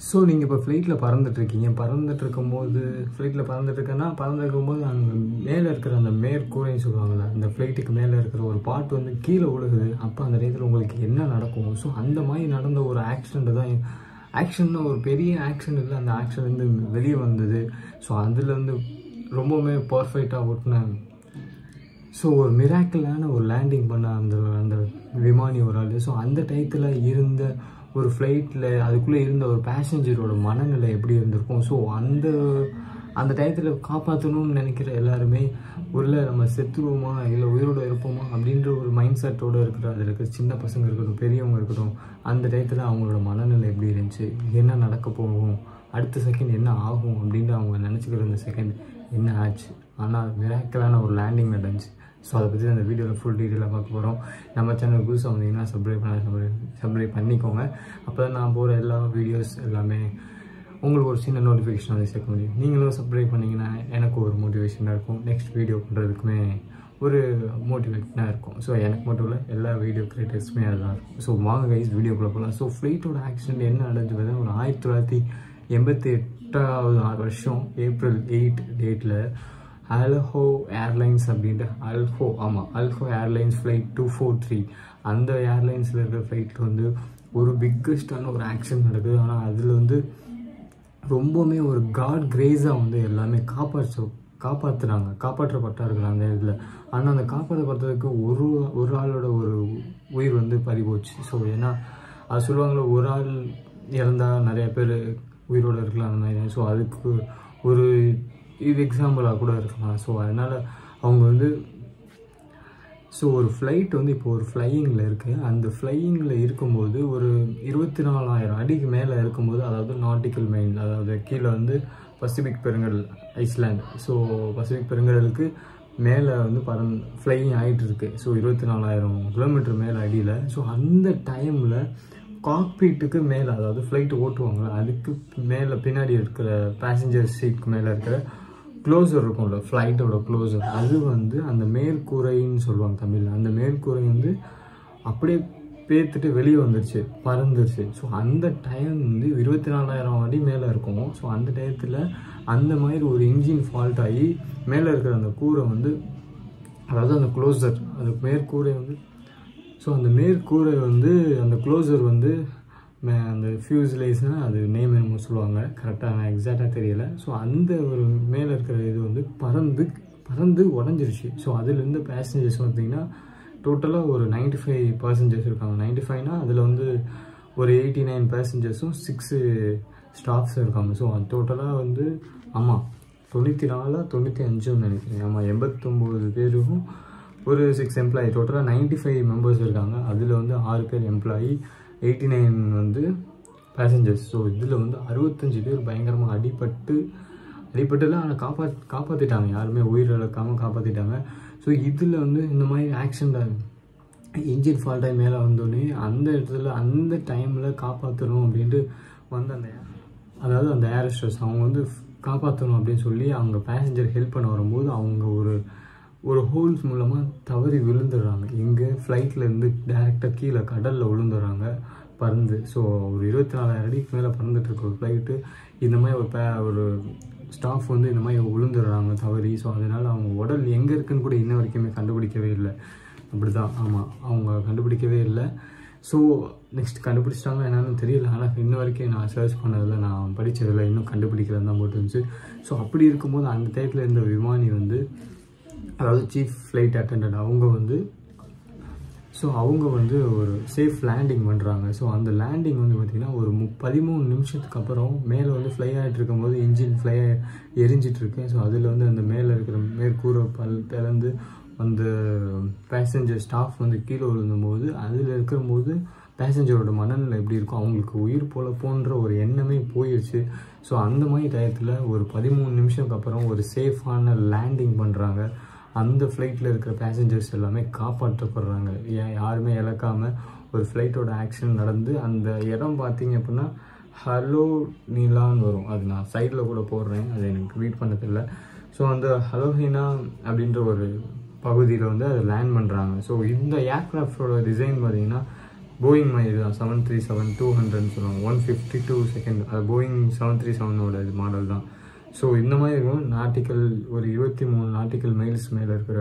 so நீங்கள் இப்போ ஃப்ளைட்டில் பறந்துட்டுருக்கீங்க பறந்துட்டு இருக்கும்போது ஃப்ளைட்டில் பறந்துட்டுருக்கேன்னா பறந்து இருக்கும்போது அங்கே மேலே இருக்கிற அந்த மேற்கூரைன்னு சொல்லுவாங்கள்ல அந்த ஃப்ளைட்டுக்கு மேலே இருக்கிற ஒரு பாட்டு வந்து கீழே விழுகுது அப்போ அந்த நேரத்தில் உங்களுக்கு என்ன நடக்கும் ஸோ அந்த மாதிரி நடந்த ஒரு ஆக்சிடெண்ட்டு தான் ஆக்ஷன்னா ஒரு பெரிய ஆக்ஷன் இல்லை அந்த ஆக்ஷன் வந்து வெளியே வந்தது ஸோ அதில் வந்து ரொம்பவுமே பர்ஃபெக்டாக ஓட்டின ஸோ ஒரு மிராக்கிளான ஒரு லேண்டிங் பண்ண அந்த அந்த விமானி ஒரு ஆள் ஸோ அந்த டயத்தில் இருந்த ஒரு ஃப்ளைட்டில் அதுக்குள்ளே இருந்த ஒரு பேசஞ்சரோட மனநிலை எப்படி இருந்திருக்கும் ஸோ அந்த அந்த டயத்தில் காப்பாற்றணும்னு நினைக்கிற எல்லாருமே உள்ள நம்ம செத்துருவோமா இல்லை உயிரோடு இருப்போமா அப்படின்ற ஒரு மைண்ட் செட்டோடு இருக்கிற அதில் இருக்கிற சின்ன பசங்க இருக்கட்டும் பெரியவங்க இருக்கட்டும் அந்த டயத்தில் அவங்களோட மனநிலை எப்படி இருந்துச்சு என்ன நடக்க போகும் அடுத்த செகண்ட் என்ன ஆகும் அப்படின்னு அவங்க நினச்சிக்கிற அந்த செகண்ட் என்ன ஆச்சு ஆனால் மிராக்கலான ஒரு லேண்டிங் நடந்துச்சு ஸோ அதை பற்றி அந்த வீடியோவில் ஃபுல் டீட்டெயிலாக பார்க்க போகிறோம் நம்ம சேனல் புதுசாக வந்தீங்கன்னா சப்ஸ்கிரைப் பண்ண சப்ஸ்கிரைப் சப்ஸ்கிரைப் பண்ணிக்கோங்க அப்போ தான் நான் போகிற எல்லா வீடியோஸ் எல்லாமே உங்களுக்கு ஒரு சின்ன நோட்டிஃபிகேஷன் வந்து சேர்க்க முடியும் நீங்களும் சப்ஸ்கிரைப் பண்ணிங்கன்னா எனக்கு ஒரு மோட்டிவேஷனாக இருக்கும் நெக்ஸ்ட் வீடியோ பண்ணுறதுக்குமே ஒரு மோட்டிவேஷனாக இருக்கும் ஸோ எனக்கு மட்டும் இல்லை எல்லா வீடியோ கிரியேட்டர்ஸுமே அதுதான் இருக்கும் ஸோ வாங்க கைஸ் வீடியோக்குள்ளே போகலாம் ஸோ ஃப்ளைட்டோட ஆக்சிடென்ட் என்ன நடந்துச்சு பார்த்தீங்கன்னா ஒரு ஆயிரத்தி தொள்ளாயிரத்தி எண்பத்தி எட்டாவது வருஷம் ஏப்ரல் எயிட் டேட்டில் அல்ஹோ ஏர்லைன்ஸ் அப்படின்ட்டு அல்ஹோ ஆமாம் அல்ஹோ airlines flight two four three அந்த ஏர்லைன்ஸில் இருக்கிற ஃப்ளைட்டில் வந்து ஒரு பிக்கஸ்டான ஒரு ஆக்சிடென்ட் நடக்குது ஆனால் அதில் வந்து ரொம்பவுமே ஒரு காட் கிரேஸாக வந்து எல்லாமே காப்பாற்ற காப்பாற்றுறாங்க காப்பாற்றப்பட்டார்கள் அந்த இதில் ஆனால் அந்த காப்பாற்றப்பட்டதுக்கு ஒரு ஒரு ஆளோட ஒரு உயிர் வந்து பறிபோச்சு ஸோ ஏன்னா அது சொல்லுவாங்களே ஒரு ஆள் இறந்தால் நிறைய பேர் உயிரோடு இருக்கலாம் அந்த மாதிரி ஸோ அதுக்கு ஒரு இது எக்ஸாம்பிளாக கூட இருக்கலாம் ஸோ அதனால் அவங்க வந்து ஸோ ஒரு ஃப்ளைட் வந்து இப்போ ஒரு ஃப்ளையிங்கில் இருக்குது அந்த ஃப்ளையிங்கில் இருக்கும்போது ஒரு இருபத்தி நாலாயிரம் அடிக்கு மேலே இருக்கும்போது அதாவது நாட்டிக்கல் மைல் அதாவது கீழே வந்து பசிபிக் பெருங்கடல் ஐஸ்லாண்ட் ஸோ பசிபிக் பெருங்கடலுக்கு மேலே வந்து பறந் ஃப்ளையிங் ஆகிட்டு இருக்கு ஸோ இருபத்தி நாலாயிரம் கிலோமீட்டர் மேலே அடியில் ஸோ அந்த டைமில் காக்பீட்டுக்கு மேலே அதாவது ஃப்ளைட் ஓட்டுவாங்க அதுக்கு மேலே பின்னாடி இருக்கிற பேசஞ்சர் சீட்க்கு மேலே இருக்கிற க்ளோசர் இருக்கும்ல ஃப்ளைட்டோட க்ளோசர் அது வந்து அந்த மேற்கூரைன்னு சொல்லுவாங்க தமிழில் அந்த மேற்கூரை வந்து அப்படியே பேத்துட்டு வெளியே வந்துருச்சு பறந்துருச்சு ஸோ அந்த டைம் வந்து இருபத்தி நாலாயிரம் அடி மேலே இருக்கும் ஸோ அந்த டயத்தில் அந்த மாதிரி ஒரு இன்ஜின் ஃபால்ட் ஆகி மேலே இருக்கிற அந்த கூரை வந்து அதாவது அந்த க்ளோசர் அந்த மேற்கூரை வந்து ஸோ அந்த மேற்கூரை வந்து அந்த க்ளோசர் வந்து மே அந்த ஃபியூஸ்லைஸ்னால் அது நேம் என்னமோ சொல்லுவாங்க கரெக்டாக நான் எக்ஸாக்டாக தெரியல ஸோ அந்த ஒரு மேலே இருக்கிற இது வந்து பறந்து பறந்து உடஞ்சிருச்சு ஸோ அதுலேருந்து பேசஞ்சர்ஸ் பார்த்தீங்கன்னா டோட்டலாக ஒரு நைன்டி ஃபைவ் பர்சன்டேஜ் இருக்காங்க நைன்டி ஃபைவ்னா அதில் வந்து ஒரு எயிட்டி நைன் பேசஞ்சர்ஸும் சிக்ஸு ஸ்டாஃப்ஸும் இருக்காங்க ஸோ அது டோட்டலாக வந்து ஆமாம் தொண்ணூற்றி நாலாக தொண்ணூற்றி அஞ்சுன்னு நினைக்கிறேன் ஆமாம் எண்பத்தொம்போது பேருக்கும் ஒரு சிக்ஸ் எம்ப்ளாயி டோட்டலாக நைன்டி ஃபைவ் மெம்பர்ஸ் இருக்காங்க அதில் வந்து ஆறு பேர் எம்ப்ளாயி எயிட்டி நைன் வந்து பேசஞ்சர்ஸ் ஸோ இதில் வந்து அறுபத்தஞ்சு பேர் பயங்கரமாக அடிபட்டு அடிபட்டுல ஆனால் காப்பா காப்பாற்றிட்டாங்க யாருமே உயிர் இழக்காமல் காப்பாற்றிட்டாங்க ஸோ இதில் வந்து இந்த மாதிரி ஆக்சிடெண்ட் இன்ஜின் ஃபால்ட்டாகி மேலே வந்தோடனே அந்த இடத்துல அந்த டைமில் காப்பாற்றணும் அப்படின்ட்டு வந்து அந்த அதாவது அந்த ஏர்ஸ்டர்ஸ் அவங்க வந்து காப்பாற்றணும் அப்படின்னு சொல்லி அவங்க பேசஞ்சர் ஹெல்ப் பண்ண வரும்போது அவங்க ஒரு ஒரு ஹோல்ஸ் மூலமாக தவறி விழுந்துடுறாங்க எங்கே ஃப்ளைட்லேருந்து டேரெக்டாக கீழே கடலில் விழுந்துடுறாங்க பறந்து ஸோ ஒரு இருபத்தி நாலாயிரம் அடிக்கு மேலே பறந்துட்டு இருக்க ஒரு ஃப்ளைட்டு இந்த மாதிரி ஒரு பே ஒரு ஸ்டாஃப் வந்து இந்த மாதிரி விழுந்துடுறாங்க தவறி ஸோ அதனால் அவங்க உடல் எங்கே இருக்குன்னு கூட இன்ன வரைக்குமே கண்டுபிடிக்கவே இல்லை அப்படி தான் ஆமாம் அவங்க கண்டுபிடிக்கவே இல்லை ஸோ நெக்ஸ்ட் கண்டுபிடிச்சிட்டாங்க என்னன்னு தெரியல ஆனால் இன்ன வரைக்கும் நான் சர்ச் பண்ணதில் நான் படித்ததில் இன்னும் கண்டுபிடிக்கலன்னு தான் போட்டு இருந்துச்சு ஸோ அப்படி இருக்கும்போது அந்த டயத்தில் இருந்த விமானி வந்து அதாவது சீஃப் ஃப்ளைட் அட்டண்டன்ட் அவங்க வந்து ஸோ அவங்க வந்து ஒரு சேஃப் லேண்டிங் பண்ணுறாங்க ஸோ அந்த லேண்டிங் வந்து பார்த்திங்கன்னா ஒரு மு பதிமூணு நிமிஷத்துக்கு அப்புறம் மேலே வந்து ஃப்ளை ஆகிட்டு இருக்கும்போது இன்ஜின் ஃப்ளை எரிஞ்சிட்டு இருக்கு ஸோ அதில் வந்து அந்த மேலே இருக்கிற மேற்கூரை பல் திறந்து அந்த பேசஞ்சர் ஸ்டாஃப் வந்து கீழே விழுந்தும்போது அதில் இருக்கும்போது பேசஞ்சரோட மனநிலை எப்படி இருக்கும் அவங்களுக்கு உயிர் போல போன்ற ஒரு எண்ணமே போயிடுச்சு ஸோ அந்த மாதிரி டயத்தில் ஒரு பதிமூணு நிமிஷத்துக்கு அப்புறம் ஒரு சேஃபான லேண்டிங் பண்ணுறாங்க அந்த ஃப்ளைட்டில் இருக்கிற பேசஞ்சர்ஸ் எல்லாமே காப்பாற்றப்படுறாங்க ஏன் யாருமே இழக்காமல் ஒரு ஃப்ளைட்டோட ஆக்சிடென்ட் நடந்து அந்த இடம் பார்த்தீங்க அப்படின்னா ஹலோ நீலான்னு வரும் அது நான் சைடில் கூட போடுறேன் அது எனக்கு ரீட் பண்ண தெரியல ஸோ அந்த ஹலோஹீனா அப்படின்ற ஒரு பகுதியில் வந்து அதை லேண்ட் பண்ணுறாங்க ஸோ இந்த ஏர்க்ராஃப்டோட டிசைன் பார்த்தீங்கன்னா போயிங் மாதிரி தான் செவன் த்ரீ செவன் டூ ஹண்ட்ரட்னு சொல்லுவாங்க ஒன் ஃபிஃப்டி டூ செகண்ட் அது போயிங் செவன் த்ரீ செவனோட இது மாடல் தான் ஸோ இந்த மாதிரி இருக்கும் நாட்டிக்கல் ஒரு இருபத்தி மூணு நாட்டிக்கல் மைல்ஸ் மேலே இருக்கிற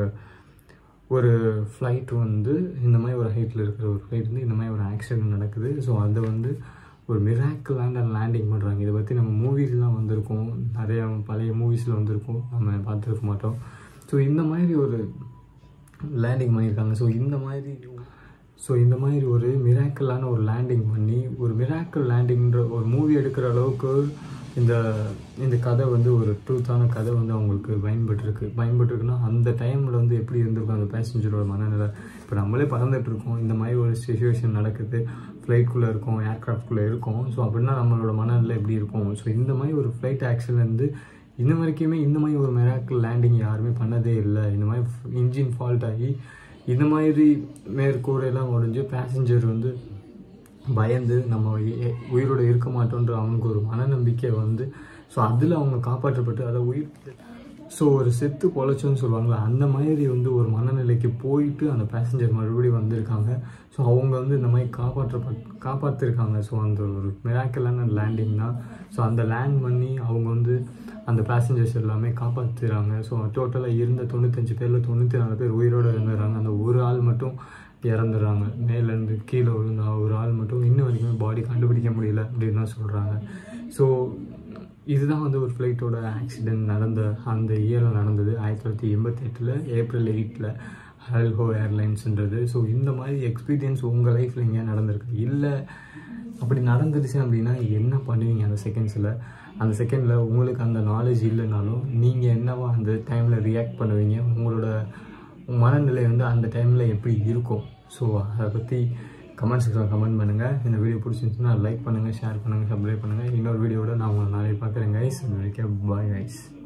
ஒரு ஃப்ளைட் வந்து இந்த மாதிரி ஒரு ஹைட்டில் இருக்கிற ஒரு ஃப்ளைட் வந்து இந்த மாதிரி ஒரு ஆக்சிடென்ட் நடக்குது ஸோ அதை வந்து ஒரு மிராக்கிள் லேண்டர் லேண்டிங் பண்ணுறாங்க இதை பற்றி நம்ம மூவிஸ்லாம் வந்திருக்கோம் நிறையா பழைய மூவிஸில் வந்திருக்கோம் நம்ம பார்த்துருக்க மாட்டோம் ஸோ இந்த மாதிரி ஒரு லேண்டிங் பண்ணியிருக்காங்க ஸோ இந்த மாதிரி ஸோ இந்த மாதிரி ஒரு மிராக்கிளான ஒரு லேண்டிங் பண்ணி ஒரு மிராக்கிள் லேண்டிங்ன்ற ஒரு மூவி எடுக்கிற அளவுக்கு இந்த இந்த கதை வந்து ஒரு ட்ரூத்தான கதை வந்து அவங்களுக்கு பயன்பட்டுருக்கு பயன்பட்டுருக்குன்னா அந்த டைமில் வந்து எப்படி இருந்திருக்கும் அந்த பேசஞ்சரோட மனநிலை இப்போ நம்மளே பறந்துட்டு இருக்கோம் இந்த மாதிரி ஒரு சுச்சுவேஷன் நடக்குது ஃப்ளைட்குள்ளே இருக்கோம் ஏர்க்ராஃப்ட்குள்ளே இருக்கோம் ஸோ அப்படின்னா நம்மளோட மனநிலை எப்படி இருக்கும் ஸோ இந்த மாதிரி ஒரு ஃப்ளைட் ஆக்சிடென்ட் வந்து இன்ன வரைக்குமே இந்த மாதிரி ஒரு மெராக்கிள் லேண்டிங் யாருமே பண்ணதே இல்லை இந்த மாதிரி இன்ஜின் ஃபால்ட் ஆகி இந்த மாதிரி மேற்கூரையெல்லாம் உடஞ்சி பேசஞ்சர் வந்து பயந்து நம்ம எ- உயிரோட இருக்க மாட்டோன்ற அவனுக்கு ஒரு மனநம்பிக்கை வந்து ஸோ அதில் அவங்க காப்பாற்றப்பட்டு அதை உயிர் ஸோ ஒரு செத்து பொழைச்சோன்னு சொல்லுவாங்களே அந்த மாதிரி வந்து ஒரு மனநிலைக்கு போயிட்டு அந்த பேசஞ்சர் மறுபடியும் வந்திருக்காங்க ஸோ அவங்க வந்து இந்த மாதிரி காப்பாற்றப்பட் காப்பாற்றிருக்காங்க ஸோ அந்த ஒரு மிராக்கலான லேண்டிங் தான் ஸோ அந்த லேண்ட் பண்ணி அவங்க வந்து அந்த பேசஞ்சர்ஸ் எல்லாமே காப்பாற்றுறாங்க ஸோ டோட்டலாக இருந்த தொண்ணூத்தஞ்சு பேரில் தொண்ணூற்றி நாலு பேர் உயிரோடு இருந்துடுறாங்க அந்த ஒரு ஆள் மட்டும் இறந்துடுறாங்க மேலேருந்து கீழே விழுந்த ஒரு ஆள் மட்டும் இன்னும் வரைக்குமே பாடி கண்டுபிடிக்க முடியல அப்படின்னு தான் சொல்கிறாங்க ஸோ இதுதான் வந்து ஒரு ஃப்ளைட்டோட ஆக்சிடென்ட் நடந்த அந்த இயரில் நடந்தது ஆயிரத்தி தொள்ளாயிரத்தி எண்பத்தெட்டில் ஏப்ரல் எயிட்டில் ஹல்ஹோ ஏர்லைன்ஸ்ன்றது ஸோ இந்த மாதிரி எக்ஸ்பீரியன்ஸ் உங்கள் லைஃப்பில் எங்கேயா நடந்திருக்கு இல்லை அப்படி நடந்துருச்சு அப்படின்னா என்ன பண்ணுவீங்க அந்த செகண்ட்ஸில் அந்த செகண்டில் உங்களுக்கு அந்த நாலேஜ் இல்லைனாலும் நீங்கள் என்னவா அந்த டைமில் ரியாக்ட் பண்ணுவீங்க உங்களோட மனநிலை வந்து அந்த டைமில் எப்படி இருக்கும் ஸோ அதை பற்றி கமெண்ட் செக்ஷனில் கமெண்ட் பண்ணுங்கள் இந்த வீடியோ பிடிச்சிருந்துச்சுன்னா லைக் பண்ணுங்கள் ஷேர் பண்ணுங்கள் சப்ஸ்கிரைப் பண்ணுங்கள் இன்னொரு வீடியோட நான் உங்களை நாளைக்கு பார்க்குறேன் கைஸ் வரைக்கும் பாய் கைஸ்